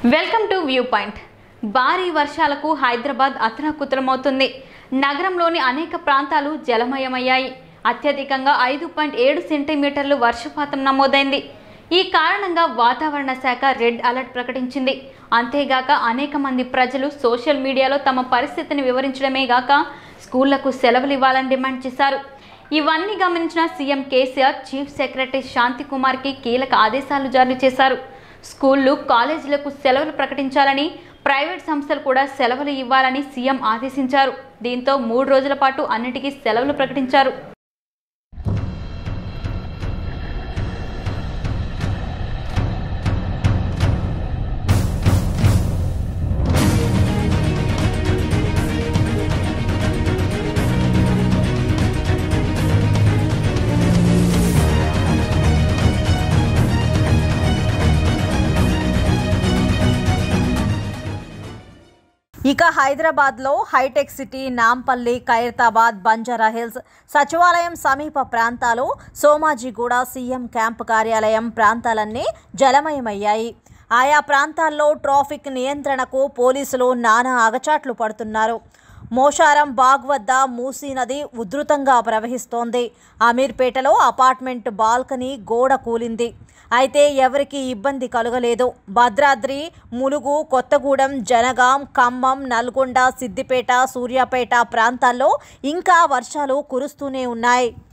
welcome to view point భారీ వర్షాలకు హైదరాబాద్ అతలాకుతలమవుతుంది నగరంలోని అనేక ప్రాంతాలు జలమయమయ్యాయి అత్యధికంగా ఐదు పాయింట్ ఏడు సెంటీమీటర్లు వర్షపాతం నమోదైంది ఈ కారణంగా వాతావరణ శాఖ రెడ్ అలర్ట్ ప్రకటించింది అంతేగాక అనేక మంది ప్రజలు సోషల్ మీడియాలో తమ పరిస్థితిని వివరించడమే గాక స్కూళ్లకు సెలవులు ఇవ్వాలని డిమాండ్ చేశారు ఇవన్నీ గమనించిన CM KCR chief secretary Shanti కుమార్కి కీలక ఆదేశాలు జారీ చేశారు స్కూళ్లు కాలేజీలకు సెలవులు ప్రకటించాలని ప్రైవేట్ సంస్థలు కూడా సెలవులు ఇవ్వాలని సీఎం ఆదేశించారు దీంతో మూడు రోజుల పాటు అన్నిటికీ సెలవులు ప్రకటించారు ఇక హైదరాబాద్లో హైటెక్ సిటీ నాంపల్లి ఖైరతాబాద్ బంజారా హిల్స్ సచివాలయం సమీప ప్రాంతాలు సోమాజిగూడ సీఎం క్యాంప్ కార్యాలయం ప్రాంతాలన్నీ జలమయమయ్యాయి ఆయా ప్రాంతాల్లో ట్రాఫిక్ నియంత్రణకు పోలీసులు నానా అగచాట్లు పడుతున్నారు మోషారం బాగ్ వద్ద మూసీ నది ఉధృతంగా ప్రవహిస్తోంది అమీర్పేటలో అపార్ట్మెంట్ బాల్కనీ గోడ కూలింది అయితే ఎవరికీ ఇబ్బంది కలుగలేదు భద్రాద్రి ములుగు కొత్తగూడెం జనగాం ఖమ్మం నల్గొండ సిద్దిపేట సూర్యాపేట ప్రాంతాల్లో ఇంకా వర్షాలు కురుస్తూనే ఉన్నాయి